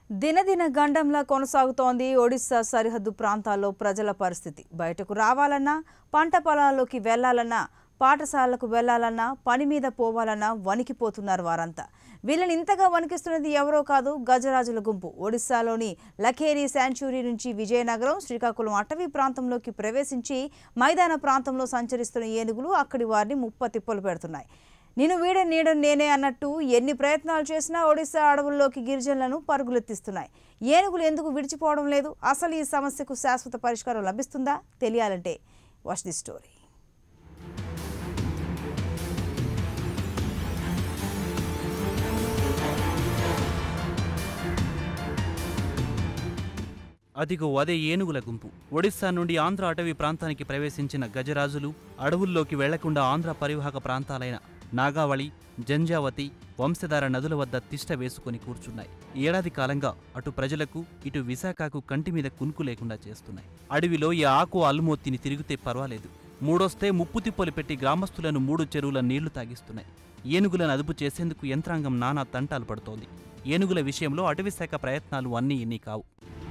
దినదిన గండంలా కొనసాగుతోంది ఒడిశా సరిహద్దు ప్రాంతాల్లో ప్రజల పరిస్థితి బయటకు రావాలన్నా పంట పొలాల్లోకి వెళ్లాలన్నా పాఠశాలకు వెళ్లాలన్నా పని మీద పోవాలన్నా వణికిపోతున్నారు వారంతా వీళ్ళని ఇంతగా వణికిస్తున్నది ఎవరో కాదు గజరాజుల గుంపు ఒడిశాలోని లఖేరీ శాంచురీ నుంచి విజయనగరం శ్రీకాకుళం అటవీ ప్రాంతంలోకి ప్రవేశించి మైదాన ప్రాంతంలో సంచరిస్తున్న ఏనుగులు అక్కడి వారిని ముప్ప తిప్పలు పెడుతున్నాయి నేను వీడ నీడ నేనే అన్నట్టు ఎన్ని ప్రయత్నాలు చేసినా ఒడిశా అడవుల్లోకి గిరిజనులను పరుగులెత్తిస్తున్నాయి ఏనుగులు ఎందుకు విడిచిపోవడం లేదు అసలు ఈ సమస్యకు శాశ్వత పరిష్కారం లభిస్తుందా తెలియాలంటే వాచ్ ది స్టోరీ అదిగో అదే ఏనుగుల గుంపు ఒడిశా నుండి ఆంధ్ర అటవీ ప్రాంతానికి ప్రవేశించిన గజరాజులు అడవుల్లోకి వెళ్లకుండా ఆంధ్ర పరివాహక ప్రాంతాలైన నాగావళి జంజావతి వంశధార నదుల వద్ద తిష్ట వేసుకొని కూర్చున్నాయి ఏడాది కాలంగా అటు ప్రజలకు ఇటు విశాఖకు కంటి మీద కునుకు లేకుండా చేస్తున్నాయి అడవిలో ఈ ఆకు అల్మోత్తిని తిరిగితే పర్వాలేదు మూడొస్తే ముప్పు తిప్పలు పెట్టి గ్రామస్తులను మూడు చెరువుల నీళ్లు తాగిస్తున్నాయి ఏనుగులను అదుపు చేసేందుకు యంత్రాంగం నానా తంటాలు పడుతోంది ఏనుగుల విషయంలో అటవీ శాఖ ప్రయత్నాలు అన్నీ ఇన్ని కావు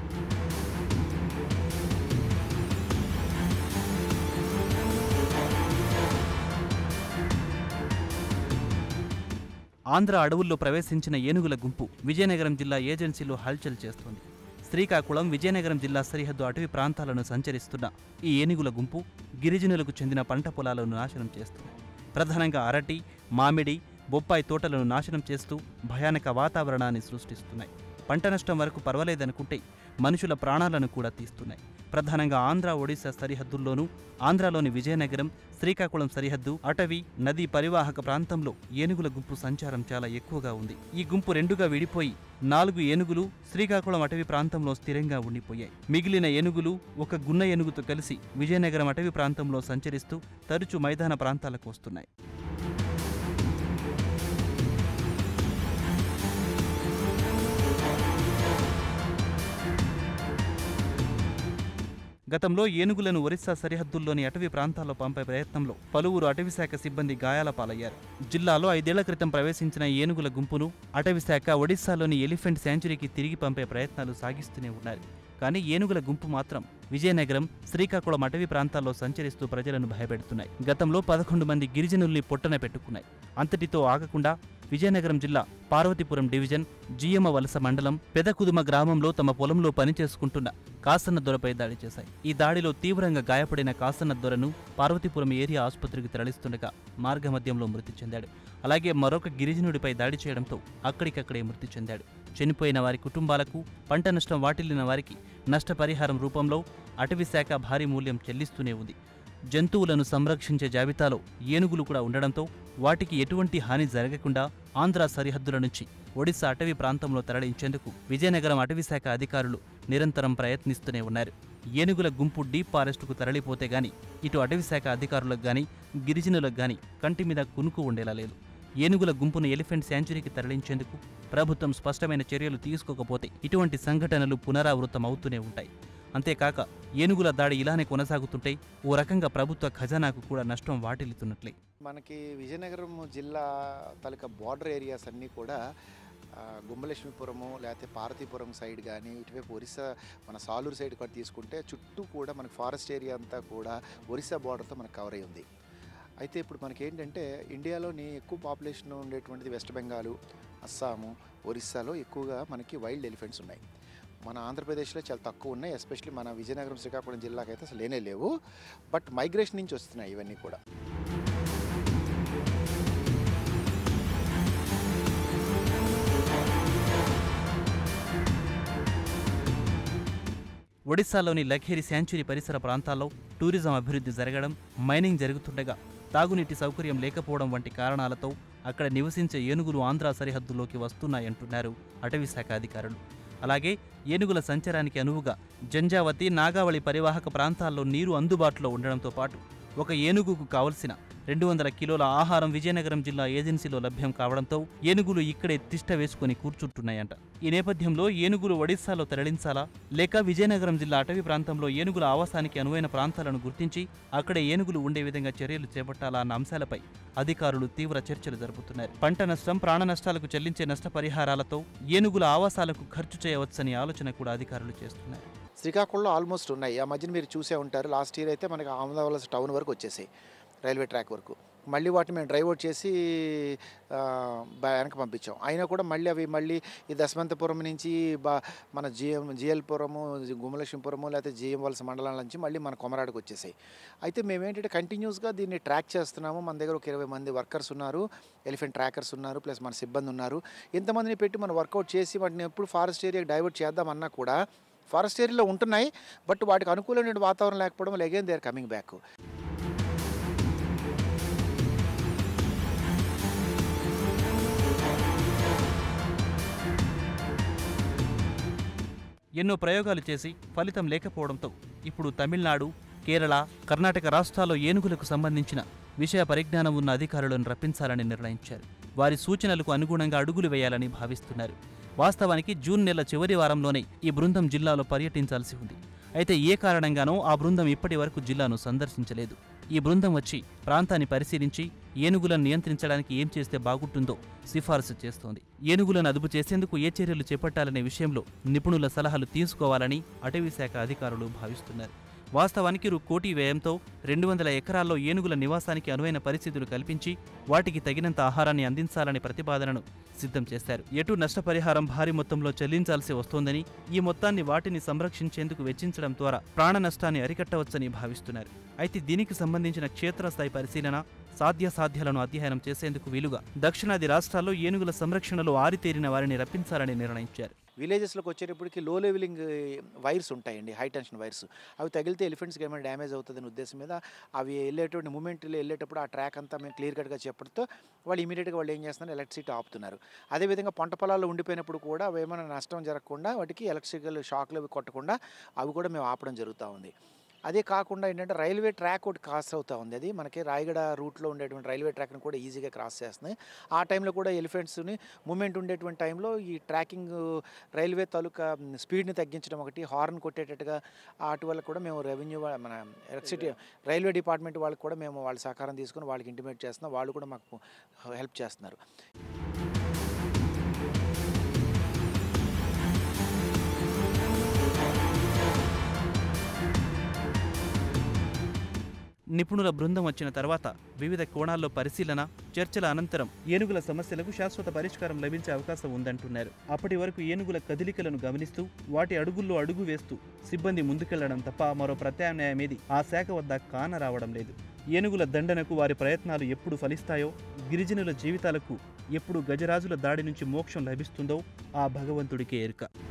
ఆంధ్ర అడవుల్లో ప్రవేశించిన ఏనుగుల గుంపు విజయనగరం జిల్లా ఏజెన్సీలో హల్చల్ చేస్తోంది శ్రీకాకుళం విజయనగరం జిల్లా సరిహద్దు అటవీ ప్రాంతాలను సంచరిస్తున్న ఈ ఏనుగుల గుంపు గిరిజనులకు చెందిన పంట పొలాలను నాశనం చేస్తుంది ప్రధానంగా అరటి మామిడి బొప్పాయి తోటలను నాశనం చేస్తూ భయానక వాతావరణాన్ని సృష్టిస్తున్నాయి పంట నష్టం వరకు పర్వాలేదనుకుంటే మనుషుల ప్రాణాలను కూడా తీస్తున్నాయి ప్రధానంగా ఆంధ్ర ఒడిశా సరిహద్దుల్లోనూ ఆంధ్రాలోని విజయనగరం శ్రీకాకుళం సరిహద్దు అటవీ నదీ పరివాహక ప్రాంతంలో ఏనుగుల గుంపు సంచారం చాలా ఎక్కువగా ఉంది ఈ గుంపు రెండుగా విడిపోయి నాలుగు ఏనుగులు శ్రీకాకుళం అటవీ ప్రాంతంలో స్థిరంగా ఉండిపోయాయి మిగిలిన ఏనుగులు ఒక గున్న ఏనుగుతో కలిసి విజయనగరం అటవీ ప్రాంతంలో సంచరిస్తూ తరచూ మైదాన ప్రాంతాలకు వస్తున్నాయి గతంలో ఏనుగులను ఒరిస్సా సరిహద్దుల్లోని అటవీ ప్రాంతాల్లో పంపే ప్రయత్నంలో పలువురు అటవీశాఖ సిబ్బంది గాయాల పాలయ్యారు జిల్లాలో ఐదేళ్ల క్రితం ప్రవేశించిన ఈ ఏనుగుల గుంపును అటవీశాఖ ఒడిశాలోని ఎలిఫెంట్ శాంచురీకి తిరిగి పంపే ప్రయత్నాలు సాగిస్తూనే ఉన్నారు కానీ ఏనుగుల గుంపు మాత్రం విజయనగరం శ్రీకాకుళం అటవీ ప్రాంతాల్లో సంచరిస్తూ ప్రజలను భయపెడుతున్నాయి గతంలో పదకొండు మంది గిరిజనుల్ని పొట్టన పెట్టుకున్నాయి అంతటితో ఆగకుండా విజయనగరం జిల్లా పార్వతీపురం డివిజన్ జియమ వలస మండలం పెదకుదుమ గ్రామంలో తమ పొలంలో పనిచేసుకుంటున్న కాసన్న దొరపై దాడి చేశాయి ఈ దాడిలో తీవ్రంగా గాయపడిన కాసన్న దొరను పార్వతీపురం ఏరియా ఆసుపత్రికి తరలిస్తుండగా మార్గమధ్యంలో మృతి చెందాడు అలాగే మరొక గిరిజనుడిపై దాడి చేయడంతో అక్కడికక్కడే మృతి చెందాడు చనిపోయిన వారి కుటుంబాలకు పంట నష్టం వాటిల్లిన వారికి నష్టపరిహారం రూపంలో అటవీ శాఖ భారీ మూల్యం చెల్లిస్తూనే ఉంది జంతువులను సంరక్షించే జాబితాలో ఏనుగులు కూడా ఉండడంతో వాటికి ఎటువంటి హాని జరగకుండా ఆంధ్ర సరిహద్దుల నుంచి ఒడిశా అటవీ ప్రాంతంలో తరలించేందుకు విజయనగరం అటవీ శాఖ అధికారులు నిరంతరం ప్రయత్నిస్తూనే ఉన్నారు ఏనుగుల గుంపు డీప్ ఫారెస్టుకు తరలిపోతే గాని ఇటు అటవీ శాఖ అధికారులకు గాని గిరిజనులకు గాని కంటి మీద కునుకు ఉండేలా లేదు ఏనుగుల గుంపును ఎలిఫెంట్ శాంచురీకి తరలించేందుకు ప్రభుత్వం స్పష్టమైన చర్యలు తీసుకోకపోతే ఇటువంటి సంఘటనలు పునరావృతం అవుతూనే ఉంటాయి అంతేకాక ఏనుగుల దాడి ఇలానే కొనసాగుతుంటే ఓ రకంగా ప్రభుత్వ ఖజానాకు కూడా నష్టం వాటిల్లుతున్నట్లే మనకి విజయనగరం జిల్లా తాలూకా బార్డర్ ఏరియాస్ అన్నీ కూడా ఆ, గుమ్మలక్ష్మీపురము లేకపోతే పార్వతీపురం సైడ్ కానీ ఇటువైపు ఒరిస్సా మన సాలూరు సైడ్ కూడా తీసుకుంటే చుట్టూ కూడా మనకి ఫారెస్ట్ ఏరియా అంతా కూడా ఒరిస్సా బార్డర్తో మనకు కవర్ అయి ఉంది అయితే ఇప్పుడు మనకి ఏంటంటే ఇండియాలోని ఎక్కువ పాపులేషన్ ఉండేటువంటిది వెస్ట్ బెంగాల్ అస్సాము ఒరిస్సాలో ఎక్కువగా మనకి వైల్డ్ ఎలిఫెంట్స్ ఉన్నాయి మన ఆంధ్రప్రదేశ్లో చాలా తక్కువ ఉన్నాయి ఎస్పెషల్లీ మన విజయనగరం శ్రీకాకుళం జిల్లాకి అయితే అసలు లేనే లేవు బట్ మైగ్రేషన్ నుంచి వస్తున్నాయి ఇవన్నీ కూడా ఒడిశాలోని లఖేరి శాంచురీ పరిసర ప్రాంతాల్లో టూరిజం అభివృద్ధి జరగడం మైనింగ్ జరుగుతుండగా తాగునీటి సౌకర్యం లేకపోవడం వంటి కారణాలతో అక్కడ నివసించే ఏనుగులు ఆంధ్ర సరిహద్దులోకి వస్తున్నాయంటున్నారు అటవీశాఖ అధికారులు అలాగే ఏనుగుల సంచారానికి అనువుగా జంజావతి నాగావళి పరివాహక ప్రాంతాల్లో నీరు అందుబాటులో ఉండడంతో పాటు ఒక ఏనుగుకు కావలసిన రెండు వందల కిలోల ఆహారం విజయనగరం జిల్లా ఏజెన్సీలో లభ్యం కావడంతో ఏనుగులు ఇక్కడే తిష్ట వేసుకుని కూర్చుంటున్నాయంట ఈ నేపథ్యంలో ఏనుగులు ఒడిశాలో తరలించాలా లేక విజయనగరం జిల్లా అటవీ ప్రాంతంలో ఏనుగుల ఆవాసానికి అనువైన ప్రాంతాలను గుర్తించి అక్కడే ఏనుగులు ఉండే విధంగా చర్యలు చేపట్టాలా అన్న అంశాలపై అధికారులు తీవ్ర చర్చలు జరుపుతున్నారు పంట నష్టం ప్రాణ నష్టాలకు చెల్లించే నష్టపరిహారాలతో ఏనుగుల ఆవాసాలకు ఖర్చు చేయవచ్చని ఆలోచన కూడా అధికారులు చేస్తున్నారు శ్రీకాకుళంలో ఆల్మోస్ట్ ఉన్నాయి ఆ మధ్యన మీరు చూసే ఉంటారు లాస్ట్ ఇయర్ అయితే మనకి అహ్మదాబాద్ టౌన్ వరకు వచ్చేసాయి రైల్వే ట్రాక్ వరకు మళ్ళీ వాటిని మేము డ్రైవ్ అవుట్ చేసి ఆ, బ- వెనక్కి పంపించాం అయినా కూడా మళ్ళీ అవి మళ్ళీ ఈ దశమంతపురం నుంచి బా మన జిఎం జిఎల్పురము గుమలక్ష్మీపురము లేకపోతే జిఎం వలస మండలం నుంచి మళ్ళీ మన కొమరాడికి వచ్చేసాయి అయితే మేము ఏంటంటే కంటిన్యూస్గా దీన్ని ట్రాక్ చేస్తున్నాము మన దగ్గర ఒక ఇరవై మంది వర్కర్స్ ఉన్నారు ఎలిఫెంట్ ట్రాకర్స్ ఉన్నారు ప్లస్ మన సిబ్బంది ఉన్నారు ఇంతమందిని పెట్టి మనం వర్కౌట్ చేసి వాటిని ఎప్పుడు ఫారెస్ట్ ఏరియాకి డైవర్ట్ చేద్దామన్నా కూడా ఫారెస్ట్ ఏరియాలో ఉంటున్నాయి బట్ వాటికి అనుకూలమైన వాతావరణం లేకపోవడం again they are coming back ఎన్నో ప్రయోగాలు చేసి ఫలితం లేకపోవడంతో ఇప్పుడు తమిళనాడు కేరళ కర్ణాటక రాష్ట్రాల్లో ఏనుగులకు సంబంధించిన విషయ పరిజ్ఞానం ఉన్న అధికారులను రప్పించాలని నిర్ణయించారు వారి సూచనలకు అనుగుణంగా అడుగులు వేయాలని భావిస్తున్నారు వాస్తవానికి జూన్ నెల చివరి వారంలోనే ఈ బృందం జిల్లాలో పర్యటించాల్సి ఉంది అయితే ఏ కారణంగానో ఆ బృందం ఇప్పటి వరకు జిల్లాను సందర్శించలేదు ఈ బృందం వచ్చి ప్రాంతాన్ని పరిశీలించి ఏనుగులను నియంత్రించడానికి ఏం చేస్తే బాగుంటుందో సిఫారసు చేస్తోంది ఏనుగులను అదుపు చేసేందుకు ఏ చర్యలు చేపట్టాలనే విషయంలో నిపుణుల సలహాలు తీసుకోవాలని అటవీ శాఖ అధికారులు భావిస్తున్నారు వాస్తవానికి రూ కోటి వ్యయంతో రెండు వందల ఎకరాల్లో ఏనుగుల నివాసానికి అనువైన పరిస్థితులు కల్పించి వాటికి తగినంత ఆహారాన్ని అందించాలనే ప్రతిపాదనను సిద్ధం చేశారు ఎటు నష్టపరిహారం భారీ మొత్తంలో చెల్లించాల్సి వస్తోందని ఈ మొత్తాన్ని వాటిని సంరక్షించేందుకు వెచ్చించడం ద్వారా ప్రాణ నష్టాన్ని అరికట్టవచ్చని భావిస్తున్నారు అయితే దీనికి సంబంధించిన క్షేత్రస్థాయి పరిశీలన సాధ్యాసాధ్యాలను అధ్యయనం చేసేందుకు వీలుగా దక్షిణాది రాష్ట్రాల్లో ఏనుగుల సంరక్షణలో ఆరితేరిన వారిని రప్పించాలని నిర్ణయించారు విలేజెస్లోకి వచ్చేటప్పటికి లో లెవెలింగ్ వైర్స్ ఉంటాయండి హై టెన్షన్ వైర్స్ అవి తగిలితే ఎలిఫెంట్స్కి ఏమైనా డ్యామేజ్ అవుతుందని ఉద్దేశం మీద అవి వెళ్ళేటువంటి మూమెంట్లో వెళ్ళేటప్పుడు ఆ ట్రాక్ అంతా మేము క్లియర్ కట్గా చెప్పడంతో వాళ్ళు ఇమీడియట్గా వాళ్ళు ఏం చేస్తున్నారు ఎలక్ట్రిసిటీ ఆపుతున్నారు అదేవిధంగా పంట పొలాల్లో ఉండిపోయినప్పుడు కూడా అవి ఏమైనా నష్టం జరగకుండా వాటికి ఎలక్ట్రికల్ షాక్లు అవి కొట్టకుండా అవి కూడా మేము ఆపడం జరుగుతూ ఉంది అదే కాకుండా ఏంటంటే రైల్వే ట్రాక్ ఒకటి క్రాస్ అవుతూ ఉంది అది మనకి రాయగడ రూట్లో ఉండేటువంటి రైల్వే ట్రాక్ని కూడా ఈజీగా క్రాస్ చేస్తున్నాయి ఆ టైంలో కూడా ఎలిఫెంట్స్ని మూమెంట్ ఉండేటువంటి టైంలో ఈ ట్రాకింగ్ రైల్వే తాలూకా స్పీడ్ని తగ్గించడం ఒకటి హార్న్ కొట్టేటట్టుగా వాటి వల్ల కూడా మేము రెవెన్యూ మన ఎలక్ట్రిసిటీ రైల్వే డిపార్ట్మెంట్ వాళ్ళకి కూడా మేము వాళ్ళ సహకారం తీసుకుని వాళ్ళకి ఇంటిమేట్ చేస్తున్నాం వాళ్ళు కూడా మాకు హెల్ప్ చేస్తున్నారు నిపుణుల బృందం వచ్చిన తర్వాత వివిధ కోణాల్లో పరిశీలన చర్చల అనంతరం ఏనుగుల సమస్యలకు శాశ్వత పరిష్కారం లభించే అవకాశం ఉందంటున్నారు అప్పటి వరకు ఏనుగుల కదలికలను గమనిస్తూ వాటి అడుగుల్లో అడుగు వేస్తూ సిబ్బంది ముందుకెళ్లడం తప్ప మరో ప్రత్యామ్నాయమేది ఆ శాఖ వద్ద కానరావడం లేదు ఏనుగుల దండనకు వారి ప్రయత్నాలు ఎప్పుడు ఫలిస్తాయో గిరిజనుల జీవితాలకు ఎప్పుడు గజరాజుల దాడి నుంచి మోక్షం లభిస్తుందో ఆ భగవంతుడికే ఎరుక